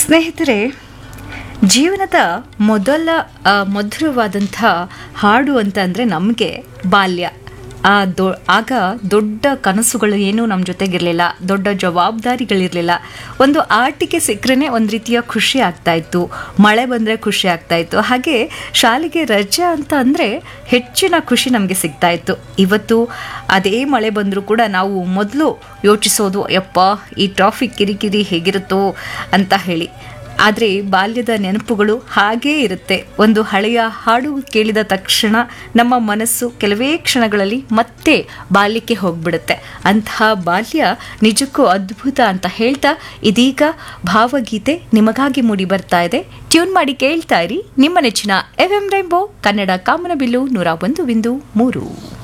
ಸ್ನೇಹಿತರೆ ಜೀವನದ ಮೊದಲ ಆ, ಮಧುರವಾದಂಥ ಹಾಡು ಅಂತ ಅಂದರೆ ನಮಗೆ ಬಾಲ್ಯ ಆ ದೊ ಆಗ ದೊಡ್ಡ ಕನಸುಗಳು ಏನೂ ನಮ್ಮ ಜೊತೆಗಿರಲಿಲ್ಲ ದೊಡ್ಡ ಜವಾಬ್ದಾರಿಗಳಿರಲಿಲ್ಲ ಒಂದು ಆಟಿಕೆ ಸಿಕ್ಕರೆ ಒಂದು ರೀತಿಯ ಖುಷಿ ಆಗ್ತಾ ಇತ್ತು ಮಳೆ ಬಂದರೆ ಖುಷಿ ಆಗ್ತಾ ಇತ್ತು ಹಾಗೆ ಶಾಲೆಗೆ ರಜೆ ಅಂತ ಅಂದರೆ ಹೆಚ್ಚಿನ ಖುಷಿ ನಮಗೆ ಸಿಗ್ತಾ ಇತ್ತು ಇವತ್ತು ಅದೇ ಮಳೆ ಬಂದರೂ ಕೂಡ ನಾವು ಮೊದಲು ಯೋಚಿಸೋದು ಯಪ್ಪ ಈ ಟ್ರಾಫಿಕ್ ಕಿರಿಕಿರಿ ಹೇಗಿರುತ್ತೋ ಅಂತ ಹೇಳಿ ಆದರೆ ಬಾಲ್ಯದ ನೆನಪುಗಳು ಹಾಗೇ ಇರುತ್ತೆ ಒಂದು ಹಳೆಯ ಹಾಡು ಕೇಳಿದ ತಕ್ಷಣ ನಮ್ಮ ಮನಸ್ಸು ಕೆಲವೇ ಕ್ಷಣಗಳಲ್ಲಿ ಮತ್ತೆ ಬಾಲ್ಯಕ್ಕೆ ಹೋಗ್ಬಿಡುತ್ತೆ ಅಂತಹ ಬಾಲ್ಯ ನಿಜಕ್ಕೂ ಅದ್ಭುತ ಅಂತ ಹೇಳ್ತಾ ಇದೀಗ ಭಾವಗೀತೆ ನಿಮಗಾಗಿ ಮೂಡಿ ಬರ್ತಾ ಇದೆ ಟ್ಯೂನ್ ಮಾಡಿ ಕೇಳ್ತಾ ಇರಿ ನಿಮ್ಮ ನೆಚ್ಚಿನ ಎಫ್ ಎಂ ರೈಂಬೋ ಕನ್ನಡ ಕಾಮನಬಿಲ್ಲು ನೂರ ಒಂದು ಬಿಂದು ಮೂರು